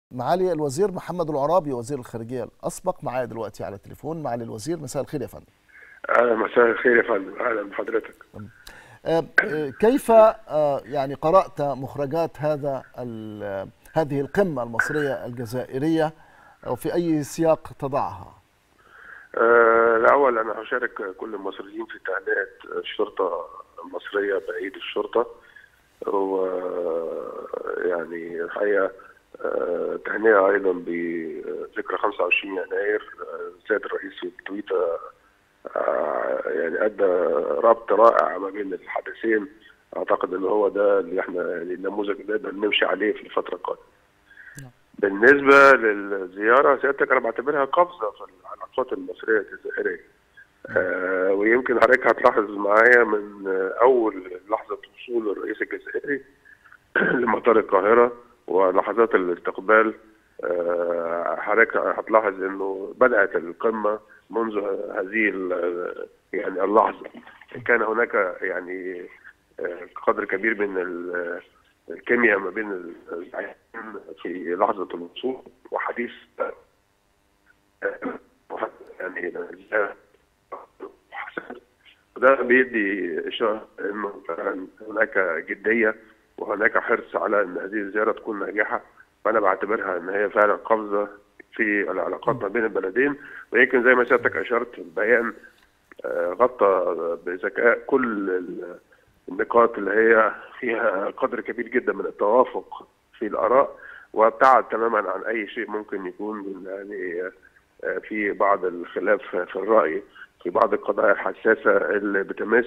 معالي الوزير محمد العرابي وزير الخارجيه الاسبق معايا دلوقتي على التليفون معالي الوزير مساء الخير يا فندم اهلا مساء الخير يا فندم اهلا بحضرتك آه، آه، كيف آه، يعني قرات مخرجات هذا ال- هذه القمه المصريه الجزائريه وفي اي سياق تضعها آه، الاول انا هشارك كل المصريين في تهنئه الشرطه المصريه بعيد الشرطه و يعني الحقيقه آه، تهنئه ايضا بذكرى 25 يناير آه، السيد الرئيس في تويتر آه، يعني ادى ربط رائع ما بين الحدثين اعتقد ان هو ده اللي احنا يعني النموذج اللي نقدر نمشي عليه في الفتره القادمه. بالنسبه للزياره سيادتك انا بعتبرها قفزه في العلاقات المصريه الجزائريه. آه ويمكن حضرتك هتلاحظ معايا من آه، اول لحظه وصول الرئيس الجزائري لمطار القاهره ولحظات الاستقبال آه، حضرتك هتلاحظ انه بدات القمه منذ هذه ال- يعني اللحظه كان هناك يعني آه، قدر كبير من ال- الكيمياء ما بين الزعيمين في لحظه الوصول وحديث آه، آه، يعني وده بيدي اشاره انه فعلا هناك جديه وهناك حرص على ان هذه الزياره تكون ناجحه فانا بعتبرها ان هي فعلا قفزه في العلاقات ما بين البلدين ويمكن زي ما سيادتك اشرت البيان آه، غطى بذكاء كل ال- النقاط اللي هي فيها قدر كبير جدا من التوافق في الاراء وابتعد تماما عن اي شيء ممكن يكون يعني آه، في بعض الخلاف في الراي في بعض القضايا الحساسه اللي بتمس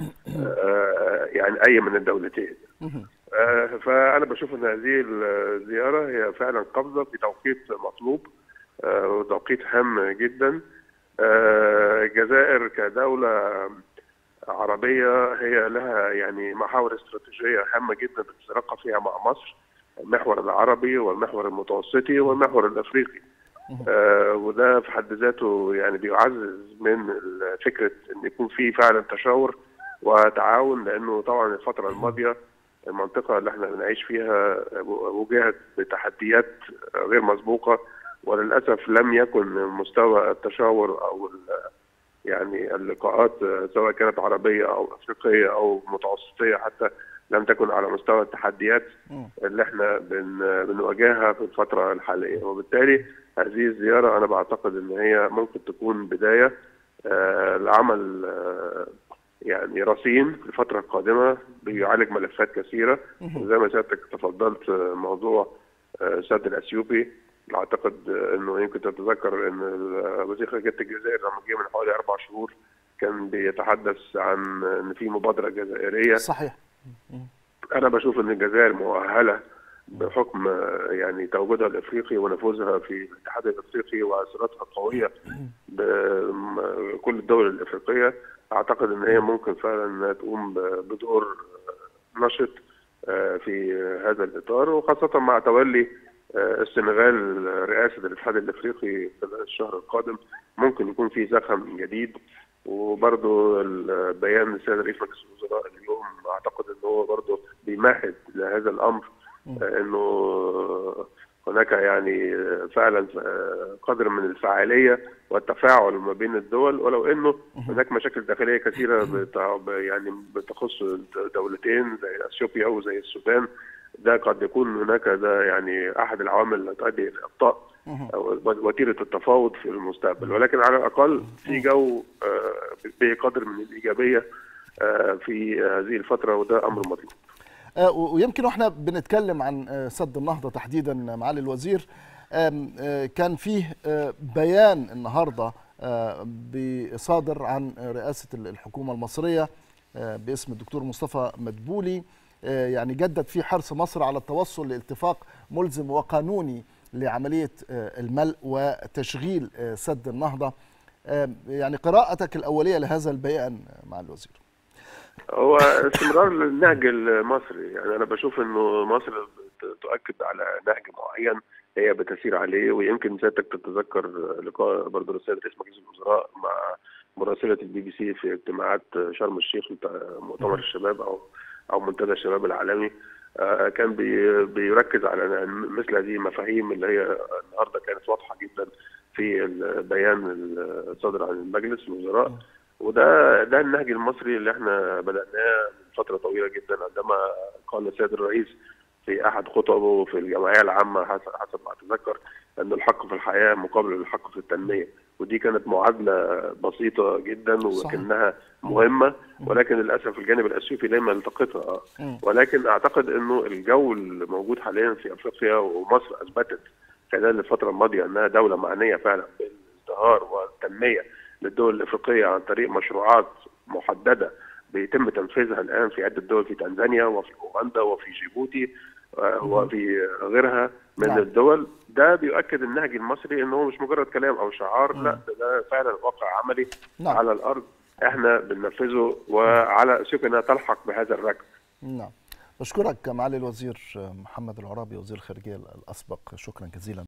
آه، يعني اي من الدولتين. آه، فانا بشوف ان هذه الزياره هي فعلا قفزه في توقيت مطلوب آه، وتوقيت هام جدا آه، الجزائر كدوله عربيه هي لها يعني محاور استراتيجيه هامه جدا بتتلقى فيها مع مصر المحور العربي والمحور المتوسطي والمحور الافريقي آه وده في حد ذاته يعني بيعزز من ال- فكره ان يكون في فعلا تشاور وتعاون لانه طبعا الفتره الماضيه المنطقه اللي احنا بنعيش فيها وجهت بتحديات غير مسبوقه وللاسف لم يكن مستوى التشاور او ال- يعني اللقاءات سواء كانت عربيه او افريقيه او متوسطيه حتى لم تكن على مستوى التحديات اللي احنا بن بنواجهها في الفتره الحاليه وبالتالي هذه الزياره انا بعتقد ان هي ممكن تكون بدايه آه، لعمل آه، يعني رصين في الفتره القادمه بيعالج ملفات كثيره وزي ما سيادتك تفضلت آه، موضوع آه، السد الاثيوبي اعتقد آه، انه يمكن تتذكر ان ال- وزير خارجيه الجزائر لما جه من حوالي اربع شهور كان بيتحدث عن ان في مبادره جزائريه صحيح انا بشوف ان الجزائر مؤهله بحكم آه، يعني تواجدها الافريقي ونفوذها في الاتحاد الافريقي وعلاقاتها القويه بكل الدول الافريقيه اعتقد ان هي ممكن فعلا انها تقوم ب- بدور آه، نشط آه، في هذا الاطار وخاصه مع تولي آه، السنغال رئاسه الاتحاد الافريقي خلال الشهر القادم ممكن يكون في زخم جديد وبرضه البيان السيد رئيس مجلس الوزراء اليوم اعتقد ان هو برضه بيمهد لهذا الامر آه، انه هناك يعني فعلا قدر من الفعاليه والتفاعل ما بين الدول ولو انه هناك مشاكل داخليه كثيره بتع- يعني بتخص دولتين زي اثيوبيا وزي السودان ده قد يكون هناك ده يعني احد العوامل اللي تؤدي الى ابطاء أو وتيره التفاوض في المستقبل ولكن على الاقل في جو آه، بقدر من الايجابيه آه، في هذه الفتره وده امر مطلوب. آه، و- ويمكن واحنا بنتكلم عن آه، سد النهضه تحديدا معالي الوزير آم، آه، كان فيه آه، بيان النهارده آه، ب- صادر عن رئاسه الحكومه المصريه آه، باسم الدكتور مصطفى مدبولي آه، يعني جدد فيه حرص مصر على التوصل لاتفاق ملزم وقانوني لعمليه آه، الملء وتشغيل آه، سد النهضه آم، يعني قراءتك الاوليه لهذا البيان آه، مع الوزير هو استمرار للنهج المصري يعني انا بشوف انه مصر بت- تؤكد على نهج معين هي بتسير عليه ويمكن سيادتك تتذكر لقاء برضه للسيد رئيس مجلس الوزراء مع مراسله البي بي سي في اجتماعات شرم الشيخ بتاع مؤتمر الشباب او او منتدى الشباب العالمي آه، كان بي- بيركز على أن مثل هذه المفاهيم اللي هي النهارده كانت واضحه جدا في البيان الصادر عن المجلس الوزراء وده ده النهج المصري اللي احنا بدأناه من فتره طويله جدا عندما قال السيد الرئيس في احد خطبه في الجمعيه العامه حسب حسب ما اتذكر ان الحق في الحياه مقابل الحق في التنميه ودي كانت معادله بسيطه جدا صحيح. ولكنها مهمه ولكن للاسف الجانب الاثيوبي لم يلتقطها مم. ولكن اعتقد انه الجو الموجود حاليا في افريقيا ومصر اثبتت خلال الفتره الماضيه انها دوله معنيه فعلا بالازدهار والتنميه للدول الافريقيه عن طريق مشروعات محدده بيتم تنفيذها الان في عده دول في تنزانيا وفي اوغندا وفي جيبوتي آه، وفي غيرها من نعم. الدول ده بيؤكد النهج المصري انه مش مجرد كلام او شعار لا ده, ده فعلا واقع عملي نعم. على الارض احنا بننفذه وعلى اثيوبيا انها تلحق بهذا الركب نعم بشكرك معالي الوزير محمد العرابي وزير الخارجيه الاسبق شكرا جزيلا